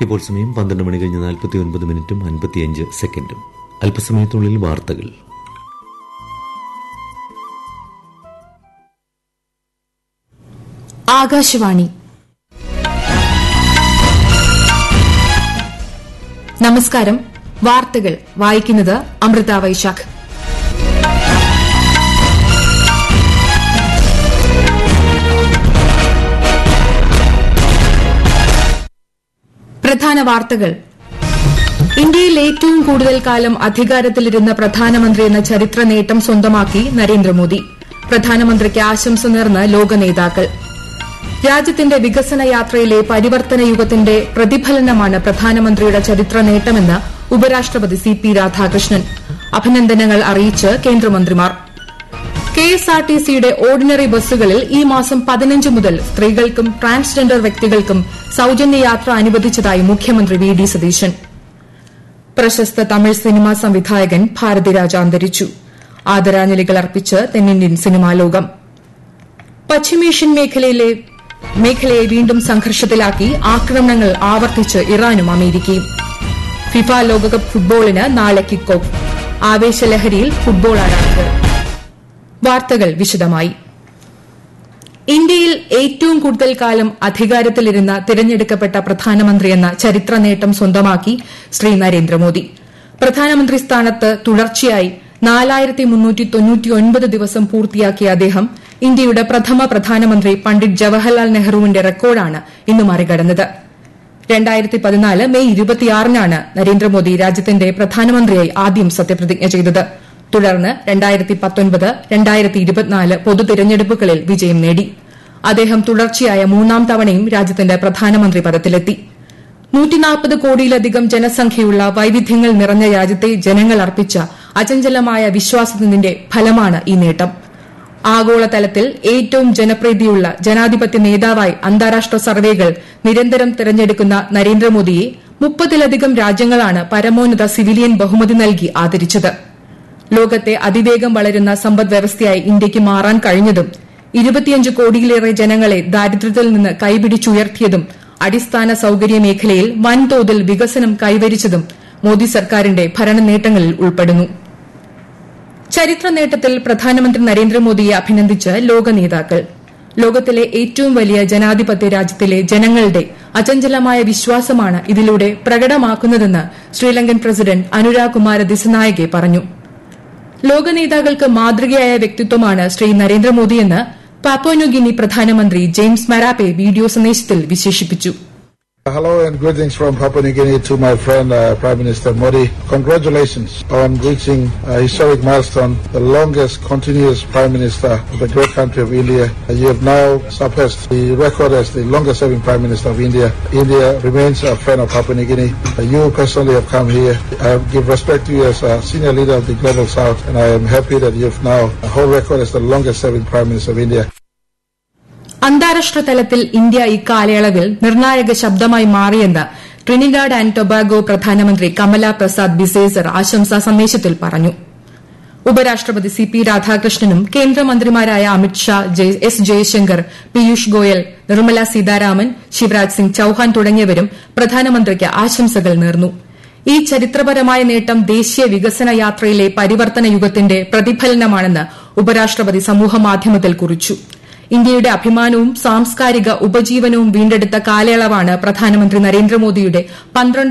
ഇപ്പോൾ സമയം പന്ത്രണ്ട് മണി കഴിഞ്ഞ് നാൽപ്പത്തി ഒൻപത് മിനിറ്റും അൻപത്തിയഞ്ച് സെക്കൻഡും അല്പസമയത്തിനുള്ളിൽ വാർത്തകൾ ആകാശവാണി നമസ്കാരം വാർത്തകൾ വായിക്കുന്നത് അമൃത വൈശാഖ് പ്രധാന വാർത്തകൾ ഇന്ത്യയിൽ ഏറ്റവും കൂടുതൽ കാലം അധികാരത്തിലിരുന്ന പ്രധാനമന്ത്രി എന്ന ചരിത്ര നേട്ടം സ്വന്തമാക്കി നരേന്ദ്രമോദി പ്രധാനമന്ത്രിക്ക് ആശംസ നേർന്ന് ലോക നേതാക്കൾ രാജ്യത്തിന്റെ വികസന യാത്രയിലെ പരിവർത്തന യുഗത്തിന്റെ പ്രതിഫലനമാണ് പ്രധാനമന്ത്രിയുടെ ചരിത്ര നേട്ടമെന്ന് ഉപരാഷ്ട്രപതി സി പി രാധാകൃഷ്ണൻ അഭിനന്ദനങ്ങൾ അറിയിച്ച് കേന്ദ്രമന്ത്രിമാർ കെഎസ്ആർടിസിയുടെ ഓർഡിനറി ബസ്സുകളിൽ ഈ മാസം പതിനഞ്ച് മുതൽ സ്ത്രീകൾക്കും ട്രാൻസ്ജെൻഡർ വ്യക്തികൾക്കും സൌജന്യ യാത്ര അനുവദിച്ചതായി മുഖ്യമന്ത്രി വി ഡി സതീശൻ പ്രശസ്ത തമിഴ് സിനിമാ സംവിധായകൻ ഭാരതിരാജ അന്തരിച്ചു ആദരാഞ്ജലികൾ അർപ്പിച്ച് തെന്നിന്ത്യൻ സിനിമാ ലോകം പശ്ചിമേഷ്യൻ മേഖലയിലെ മേഖലയെ വീണ്ടും സംഘർഷത്തിലാക്കി ആക്രമണങ്ങൾ ആവർത്തിച്ച് ഇറാനും അമേരിക്കയും ഫിഫ ലോകകപ്പ് ഫുട്ബോളിന് നാളെ കിക്ക് ഓഫ് ആവേശലഹരിയിൽ ഫുട്ബോൾ ആരാധകർ വാർത്തകൾ വിശദമായി ഇന്ത്യയിൽ ഏറ്റവും കൂടുതൽ കാലം അധികാരത്തിലിരുന്ന തിരഞ്ഞെടുക്കപ്പെട്ട പ്രധാനമന്ത്രിയെന്ന ചരിത്ര നേട്ടം സ്വന്തമാക്കി ശ്രീ നരേന്ദ്രമോദി പ്രധാനമന്ത്രി സ്ഥാനത്ത് തുടർച്ചയായി നാലായിരത്തി മുന്നൂറ്റി തൊണ്ണൂറ്റിയൊൻപത് ദിവസം പൂർത്തിയാക്കിയ അദ്ദേഹം ഇന്ത്യയുടെ പ്രഥമ പ്രധാനമന്ത്രി പണ്ഡിറ്റ് ജവഹർലാൽ നെഹ്റുവിന്റെ റെക്കോർഡാണ് ഇന്ന് മറികടന്നത് രണ്ടായിരത്തി പതിനാല് മെയ് ഇരുപത്തിയാറിനാണ് നരേന്ദ്രമോദി രാജ്യത്തിന്റെ പ്രധാനമന്ത്രിയായി ആദ്യം സത്യപ്രതിജ്ഞ ചെയ്തത് തുടർന്ന് രണ്ടായിരത്തി പത്തൊൻപത് രണ്ടായിരത്തി ഇരുപത്തിനാല് പൊതു തിരഞ്ഞെടുപ്പുകളിൽ വിജയം നേടി അദ്ദേഹം തുടർച്ചയായ മൂന്നാം തവണയും രാജ്യത്തിന്റെ പ്രധാനമന്ത്രി പദത്തിലെത്തി നൂറ്റിനാൽപ്പത് കോടിയിലധികം ജനസംഖ്യയുള്ള വൈവിധ്യങ്ങൾ നിറഞ്ഞ രാജ്യത്തെ ജനങ്ങൾ അർപ്പിച്ച അചഞ്ചലമായ വിശ്വാസത്തിന്റെ ഫലമാണ് ഈ നേട്ടം ആഗോളതലത്തിൽ ഏറ്റവും ജനപ്രീതിയുള്ള ജനാധിപത്യ നേതാവായി അന്താരാഷ്ട്ര സർവേകൾ നിരന്തരം തിരഞ്ഞെടുക്കുന്ന നരേന്ദ്രമോദിയെ മുപ്പതിലധികം രാജ്യങ്ങളാണ് പരമോന്നത സിവിലിയൻ ബഹുമതി നൽകി ആദരിച്ചത് ലോകത്തെ അതിവേഗം വളരുന്ന സമ്പദ് വ്യവസ്ഥയായി ഇന്ത്യയ്ക്ക് മാറാൻ കഴിഞ്ഞതും ഇരുപത്തിയഞ്ച് കോടിയിലേറെ ജനങ്ങളെ ദാരിദ്ര്യത്തിൽ നിന്ന് കൈപിടിച്ചുയർത്തിയതും അടിസ്ഥാന സൌകര്യ മേഖലയിൽ വൻതോതിൽ വികസനം കൈവരിച്ചതും മോദി സർക്കാരിന്റെ ഭരണ നേട്ടങ്ങളിൽ ഉൾപ്പെടുന്നു ചരിത്ര നേട്ടത്തിൽ പ്രധാനമന്ത്രി നരേന്ദ്രമോദിയെ അഭിനന്ദിച്ച് ലോക നേതാക്കൾ ലോകത്തിലെ ഏറ്റവും വലിയ ജനാധിപത്യ രാജ്യത്തിലെ ജനങ്ങളുടെ അചഞ്ചലമായ വിശ്വാസമാണ് ഇതിലൂടെ പ്രകടമാക്കുന്നതെന്ന് ശ്രീലങ്കൻ പ്രസിഡന്റ് അനുരാഗ് കുമാര ദിസനായകെ പറഞ്ഞു ലോക നേതാക്കൾക്ക് മാതൃകയായ വ്യക്തിത്വമാണ് ശ്രീ നരേന്ദ്രമോദിയെന്ന് പാപ്പോന്യൂഗിനി പ്രധാനമന്ത്രി ജെയിംസ് മരാപ്പെ വീഡിയോ സന്ദേശത്തിൽ വിശേഷിപ്പിച്ചു Hello and greetings from Papua New Guinea to my friend uh, Prime Minister Modi. Congratulations on reaching a historic milestone, the longest continuous Prime Minister of the great country of India. Uh, you have now surpassed the record as the longest serving Prime Minister of India. India remains a friend of Papua New Guinea. Uh, you personally have come here. I give respect to you as a senior leader of the Global South and I am happy that you have now a whole record as the longest serving Prime Minister of India. അന്താരാഷ്ട്ര തലത്തിൽ India ഇക്കാലയളവിൽ നിർണായക ശബ്ദമായി മാറിയെന്ന് Trinidad and Tobago പ്രധാനമന്ത്രി കമല പ്രസാദ് ബിസേസർ ആശംസാ സന്ദേശത്തിൽ പറഞ്ഞു ഉപരാഷ്ട്രപതി സി പി രാധാകൃഷ്ണനും കേന്ദ്രമന്ത്രിമാരായ അമിത്ഷാ എസ് ജയശങ്കർ പീയൂഷ് ഗോയൽ നിർമ്മല സീതാരാമൻ ശിവരാജ് സിംഗ് ചൌഹാൻ തുടങ്ങിയവരും പ്രധാനമന്ത്രിക്ക് ആശംസകൾ നേർന്നു ഈ ചരിത്രപരമായ നേട്ടം ദേശീയ വികസന യാത്രയിലെ പരിവർത്തന യുഗത്തിന്റെ പ്രതിഫലനമാണെന്ന് ഉപരാഷ്ട്രപതി സമൂഹമാധ്യമത്തിൽ കുറിച്ചു ഇന്ത്യയുടെ അഭിമാനവും സാംസ്കാരിക ഉപജീവനവും വീണ്ടെടുത്ത കാലയളവാണ് പ്രധാനമന്ത്രി നരേന്ദ്രമോദിയുടെ പന്ത്രണ്ട്